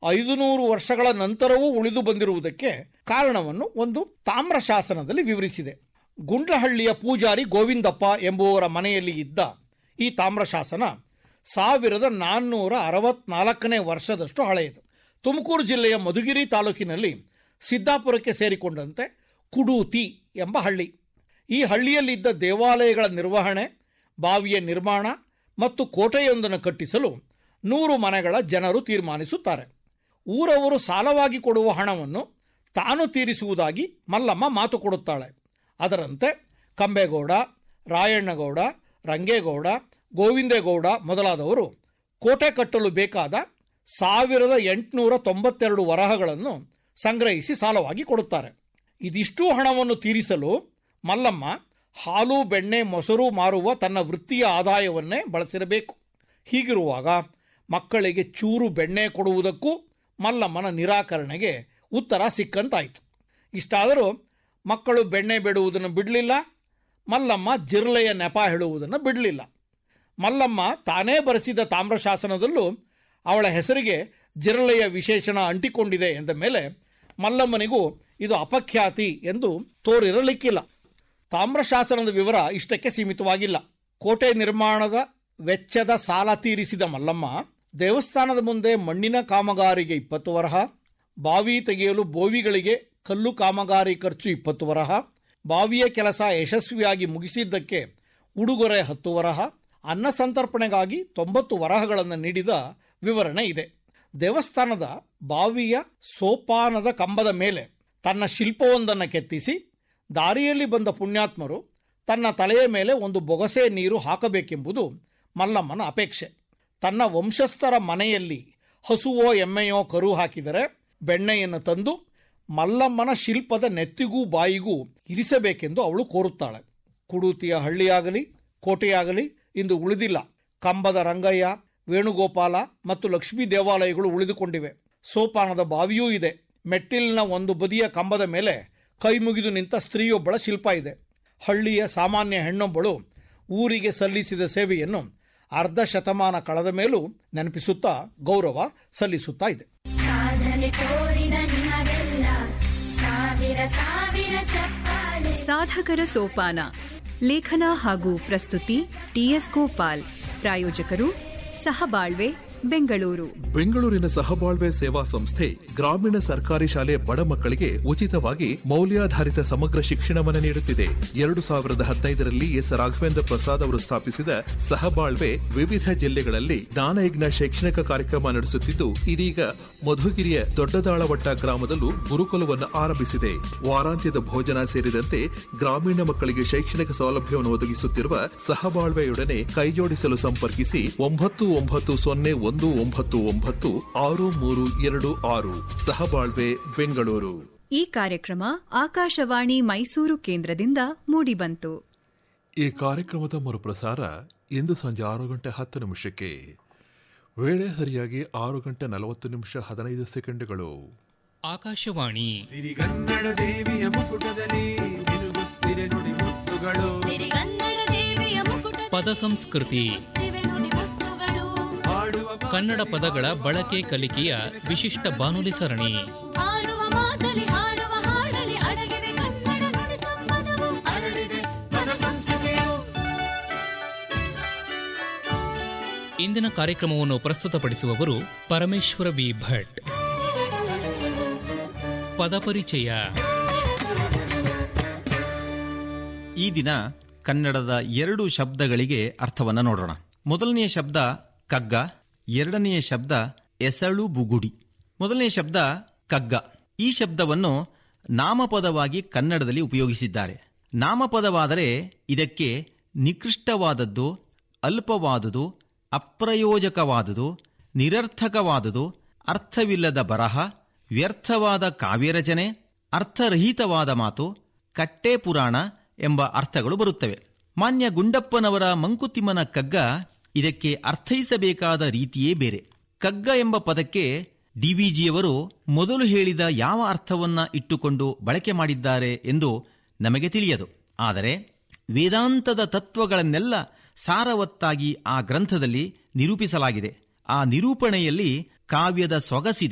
ಐದು ನೂರು ವರ್ಷಗಳ ನಂತರವೂ ಉಳಿದು ಬಂದಿರುವುದಕ್ಕೆ ಕಾರಣವನ್ನು ಒಂದು ತಾಮ್ರ ಶಾಸನದಲ್ಲಿ ವಿವರಿಸಿದೆ ಗುಂಡ್ಲಹಳ್ಳಿಯ ಪೂಜಾರಿ ಗೋವಿಂದಪ್ಪ ಎಂಬುವರ ಮನೆಯಲ್ಲಿ ಇದ್ದ ಈ ತಾಮ್ರ ಶಾಸನ ಸಾವಿರದ ನಾನ್ನೂರ ಅರವತ್ನಾಲ್ಕನೇ ವರ್ಷದಷ್ಟು ಹಳೆಯದು ತುಮಕೂರು ಜಿಲ್ಲೆಯ ಮಧುಗಿರಿ ತಾಲೂಕಿನಲ್ಲಿ ಸಿದ್ದಾಪುರಕ್ಕೆ ಸೇರಿಕೊಂಡಂತೆ ಕುಡೂತಿ ಎಂಬ ಹಳ್ಳಿ ಈ ಹಳ್ಳಿಯಲ್ಲಿದ್ದ ದೇವಾಲಯಗಳ ನಿರ್ವಹಣೆ ಬಾವಿಯ ನಿರ್ಮಾಣ ಮತ್ತು ಕೋಟೆಯೊಂದನ್ನು ಕಟ್ಟಿಸಲು ನೂರು ಮನೆಗಳ ಜನರು ತೀರ್ಮಾನಿಸುತ್ತಾರೆ ಊರವರು ಸಾಲವಾಗಿ ಕೊಡುವ ಹಣವನ್ನು ತಾನು ತೀರಿಸುವುದಾಗಿ ಮಲ್ಲಮ್ಮ ಮಾತು ಕೊಡುತ್ತಾಳೆ ಅದರಂತೆ ಕಂಬೇಗೌಡ ರಾಯಣ್ಣಗೌಡ ರಂಗೇಗೌಡ ಗೋವಿಂದೇಗೌಡ ಮೊದಲಾದವರು ಕೋಟೆ ಕಟ್ಟಲು ಬೇಕಾದ ಸಾವಿರದ ಎಂಟುನೂರ ತೊಂಬತ್ತೆರಡು ವರಹಗಳನ್ನು ಸಂಗ್ರಹಿಸಿ ಸಾಲವಾಗಿ ಕೊಡುತ್ತಾರೆ ಇದಿಷ್ಟೂ ಹಣವನ್ನು ತೀರಿಸಲು ಮಲ್ಲಮ್ಮ ಹಾಲು ಬೆಣ್ಣೆ ಮೊಸರು ಮಾರುವ ತನ್ನ ವೃತ್ತಿಯ ಆದಾಯವನ್ನೇ ಬಳಸಿರಬೇಕು ಹೀಗಿರುವಾಗ ಮಕ್ಕಳಿಗೆ ಚೂರು ಬೆಣ್ಣೆ ಕೊಡುವುದಕ್ಕೂ ಮಲ್ಲಮ್ಮನ ನಿರಾಕರಣೆಗೆ ಉತ್ತರ ಸಿಕ್ಕಂತಾಯಿತು ಇಷ್ಟಾದರೂ ಮಕ್ಕಳು ಬೆಣ್ಣೆ ಬಿಡುವುದನ್ನು ಬಿಡಲಿಲ್ಲ ಮಲ್ಲಮ್ಮ ಜಿರ್ಲೆಯ ನೆಪ ಹೇಳುವುದನ್ನು ಬಿಡಲಿಲ್ಲ ಮಲ್ಲಮ್ಮ ತಾನೇ ಬರೆಸಿದ ತಾಮ್ರಶಾಸನದಲ್ಲೂ ಅವಳ ಹೆಸರಿಗೆ ಜಿರಳೆಯ ವಿಶೇಷಣ ಅಂಟಿಕೊಂಡಿದೆ ಎಂದ ಮೇಲೆ ಮಲ್ಲಮ್ಮನಿಗೂ ಇದು ಅಪಖ್ಯಾತಿ ಎಂದು ತೋರಿರಲಿಕ್ಕಿಲ್ಲ ತಾಮ್ರಶಾಸನದ ವಿವರ ಇಷ್ಟಕ್ಕೆ ಸೀಮಿತವಾಗಿಲ್ಲ ಕೋಟೆ ನಿರ್ಮಾಣದ ವೆಚ್ಚದ ಸಾಲ ತೀರಿಸಿದ ಮಲ್ಲಮ್ಮ ದೇವಸ್ಥಾನದ ಮುಂದೆ ಮಣ್ಣಿನ ಕಾಮಗಾರಿಗೆ ಇಪ್ಪತ್ತು ವರಹ ಬಾವಿ ತೆಗೆಯಲು ಬೋವಿಗಳಿಗೆ ಕಲ್ಲು ಕಾಮಗಾರಿ ಖರ್ಚು ಇಪ್ಪತ್ತು ವರಹ ಬಾವಿಯ ಕೆಲಸ ಯಶಸ್ವಿಯಾಗಿ ಮುಗಿಸಿದ್ದಕ್ಕೆ ಉಡುಗೊರೆ ಹತ್ತು ವರಹ ಅನ್ನ ಸಂತರ್ಪಣೆಗಾಗಿ ತೊಂಬತ್ತು ವರಹಗಳನ್ನು ನೀಡಿದ ವಿವರಣೆ ಇದೆ ದೇವಸ್ಥಾನದ ಬಾವಿಯ ಸೋಪಾನದ ಕಂಬದ ಮೇಲೆ ತನ್ನ ಶಿಲ್ಪವೊಂದನ್ನು ಕೆತ್ತಿಸಿ ದಾರಿಯಲ್ಲಿ ಬಂದ ಪುಣ್ಯಾತ್ಮರು ತನ್ನ ತಲೆಯ ಮೇಲೆ ಒಂದು ಬೊಗಸೆ ನೀರು ಹಾಕಬೇಕೆಂಬುದು ಮಲ್ಲಮ್ಮನ ಅಪೇಕ್ಷೆ ತನ್ನ ವಂಶಸ್ಥರ ಮನೆಯಲ್ಲಿ ಹಸುವೋ ಎಮ್ಮೆಯೋ ಕರು ಹಾಕಿದರೆ ಬೆಣ್ಣೆಯನ್ನು ತಂದು ಮಲ್ಲಮ್ಮನ ಶಿಲ್ಪದ ನೆತ್ತಿಗೂ ಬಾಯಿಗೂ ಇರಿಸಬೇಕೆಂದು ಅವಳು ಕೋರುತ್ತಾಳೆ ಕುಡೂತಿಯ ಹಳ್ಳಿಯಾಗಲಿ ಕೋಟೆಯಾಗಲಿ ಇಂದು ಉಳಿದಿಲ್ಲ ಕಂಬದ ರಂಗಯ್ಯ ವೇಣುಗೋಪಾಲ ಮತ್ತು ಲಕ್ಷ್ಮೀ ದೇವಾಲಯಗಳು ಉಳಿದುಕೊಂಡಿವೆ ಸೋಪಾನದ ಬಾವಿಯೂ ಇದೆ ಮೆಟ್ಟಿಲಿನ ಒಂದು ಬದಿಯ ಕಂಬದ ಮೇಲೆ ಕೈ ಮುಗಿದು ನಿಂತ ಸ್ತ್ರೀಯೊಬ್ಬಳ ಶಿಲ್ಪ ಇದೆ ಹಳ್ಳಿಯ ಸಾಮಾನ್ಯ ಹೆಣ್ಣೊಬ್ಬಳು ಊರಿಗೆ ಸಲ್ಲಿಸಿದ ಸೇವೆಯನ್ನು ಅರ್ಧ ಶತಮಾನ ಕಳೆದ ಮೇಲೂ ನೆನಪಿಸುತ್ತಾ ಗೌರವ ಸಲ್ಲಿಸುತ್ತಾ ಇದೆ ಸಾಧನೆ ತೋರಿದ ನಿಮಗೆಲ್ಲ ಸಾವಿರ ಸಾವಿರ ಚಪ್ಪಾಳೆ ಸಾಧಕರ ಸೋಪಾನ ಲೇಖನ ಹಾಗೂ ಪ್ರಸ್ತುತಿ ಟಿಎಸ್ ಗೋಪಾಲ್ ಪ್ರಾಯೋಜಕರು ಸಹಬಾಳ್ವೆ ಬೆಂಗಳೂರು ಬೆಂಗಳೂರಿನ ಸಹಬಾಳ್ವೆ ಸೇವಾ ಸಂಸ್ಥೆ ಗ್ರಾಮೀಣ ಸರ್ಕಾರಿ ಶಾಲೆ ಬಡ ಮಕ್ಕಳಿಗೆ ಉಚಿತವಾಗಿ ಮೌಲ್ಯಾಧಾರಿತ ಸಮಗ್ರ ಶಿಕ್ಷಣವನ್ನು ನೀಡುತ್ತಿದೆ ಎರಡು ಸಾವಿರದ ಹದಿನೈದರಲ್ಲಿ ಎಸ್ ರಾಘವೇಂದ್ರ ಪ್ರಸಾದ್ ಅವರು ಸ್ಥಾಪಿಸಿದ ಸಹಬಾಳ್ವೆ ವಿವಿಧ ಜಿಲ್ಲೆಗಳಲ್ಲಿ ಜ್ಞಾನಯಜ್ಞ ಶೈಕ್ಷಣಿಕ ಕಾರ್ಯಕ್ರಮ ನಡೆಸುತ್ತಿದ್ದು ಇದೀಗ ಮಧುಗಿರಿಯ ದೊಡ್ಡದಾಳವಟ್ಟ ಗ್ರಾಮದಲ್ಲೂ ಗುರುಕುಲವನ್ನು ಆರಂಭಿಸಿದೆ ವಾರಾಂತ್ಯದ ಭೋಜನ ಸೇರಿದಂತೆ ಗ್ರಾಮೀಣ ಮಕ್ಕಳಿಗೆ ಶೈಕ್ಷಣಿಕ ಸೌಲಭ್ಯವನ್ನು ಒದಗಿಸುತ್ತಿರುವ ಸಹಬಾಳ್ವೆಯೊಡನೆ ಕೈಜೋಡಿಸಲು ಸಂಪರ್ಕಿಸಿ ಒಂಬತ್ತು ಒಂಬತ್ತು ಸೊನ್ನೆ ಒಂದು ಒಂಬತ್ತು ಒಂಬತ್ತು ಆರು ಮೂರು ಎರಡು ಆರು ಸಹಬಾಳ್ವೆ ಬೆಂಗಳೂರು ಈ ಕಾರ್ಯಕ್ರಮ ಆಕಾಶವಾಣಿ ಮೈಸೂರು ಕೇಂದ್ರದಿಂದ ಮೂಡಿಬಂತು ಈ ಕಾರ್ಯಕ್ರಮದ ಮರುಪ್ರಸಾರ ಇಂದು ಸಂಜೆ ಆರು ಗಂಟೆ ಹತ್ತು ನಿಮಿಷಕ್ಕೆ ವೇಳೆ ಸರಿಯಾಗಿ ಆರು ಗಂಟೆ ನಲವತ್ತು ನಿಮಿಷ ಹದಿನೈದು ಸೆಕೆಂಡುಗಳು ಆಕಾಶವಾಣಿ ಸಿರಿಗನ್ನಡ ದೇವಿಯ ಮುಕುಟದಲ್ಲಿ ನಿಲುಗುತ್ತಿರೆ ನುಡಿ ಮುತ್ತುಗಳು ಸಿರಿಗನ್ನಡ ದೇವಿಯ ಮುಕುಟ ಪದ ಸಂಸ್ಕೃತಿ ನುಡಿ ಮುತ್ತುಗಳು ಹಾಡುವ ಕನ್ನಡ ಪದಗಳ ಬಳಕೆ ಕಲಿಕೆಯ ವಿಶಿಷ್ಟ ಬಾನುಲಿ ಸರಣಿ ಆಡುವ ಮಾತಲಿ ಹಾಡುವ ಹಾಡಲಿ ಅಡಗಿವೆ ಕನ್ನಡ ನುಡಿ ಸಂಪದವು ಅರಳಿದೆ ಪದ ಸಂಸ್ಕೃತಿಯು ಇಂದಿನ ಕಾರ್ಯಕ್ರಮವನ್ನು ಪ್ರಸ್ತುತಪಡಿಸುವವರು ಪರಮೇಶ್ವರ ವಿ ಭಟ್ ಪದಪರಿಚಯ ಈ ದಿನ ಕನ್ನಡದ ಎರಡು ಶಬ್ದಗಳಿಗೆ ಅರ್ಥವನ್ನ ನೋಡೋಣ ಮೊದಲನೆಯ ಶಬ್ದ ಕಗ್ಗ ಎರಡನೆಯ ಶಬ್ದ ಎಸಳು ಬುಗುಡಿ ಮೊದಲನೆಯ ಶಬ್ದ ಕಗ್ಗ ಈ ಶಬ್ದವನ್ನು ನಾಮಪದವಾಗಿ ಕನ್ನಡದಲ್ಲಿ ಉಪಯೋಗಿಸಿದ್ದಾರೆ ನಾಮಪದವಾದರೆ ಇದಕ್ಕೆ ನಿಕೃಷ್ಟವಾದದ್ದು ಅಲ್ಪವಾದುದು ಅಪ್ರಯೋಜಕವಾದುದು ನಿರರ್ಥಕವಾದುದು ಅರ್ಥವಿಲ್ಲದ ಬರಹ ವ್ಯರ್ಥವಾದ ಕಾವ್ಯರಚನೆ ಅರ್ಥರಹಿತವಾದ ಮಾತು ಕಟ್ಟೆ ಪುರಾಣ ಎಂಬ ಅರ್ಥಗಳು ಬರುತ್ತವೆ ಮಾನ್ಯ ಗುಂಡಪ್ಪನವರ ಮಂಕುತಿಮ್ಮನ ಕಗ್ಗ ಇದಕ್ಕೆ ಅರ್ಥೈಸಬೇಕಾದ ರೀತಿಯೇ ಬೇರೆ ಕಗ್ಗ ಎಂಬ ಪದಕ್ಕೆ ಡಿವಿಜಿಯವರು ಮೊದಲು ಹೇಳಿದ ಯಾವ ಅರ್ಥವನ್ನ ಇಟ್ಟುಕೊಂಡು ಬಳಕೆ ಮಾಡಿದ್ದಾರೆ ಎಂದು ನಮಗೆ ತಿಳಿಯದು ಆದರೆ ವೇದಾಂತದ ತತ್ವಗಳನ್ನೆಲ್ಲ ಸಾರವತ್ತಾಗಿ ಆ ಗ್ರಂಥದಲ್ಲಿ ನಿರೂಪಿಸಲಾಗಿದೆ ಆ ನಿರೂಪಣೆಯಲ್ಲಿ ಕಾವ್ಯದ ಸೊಗಸಿದೆ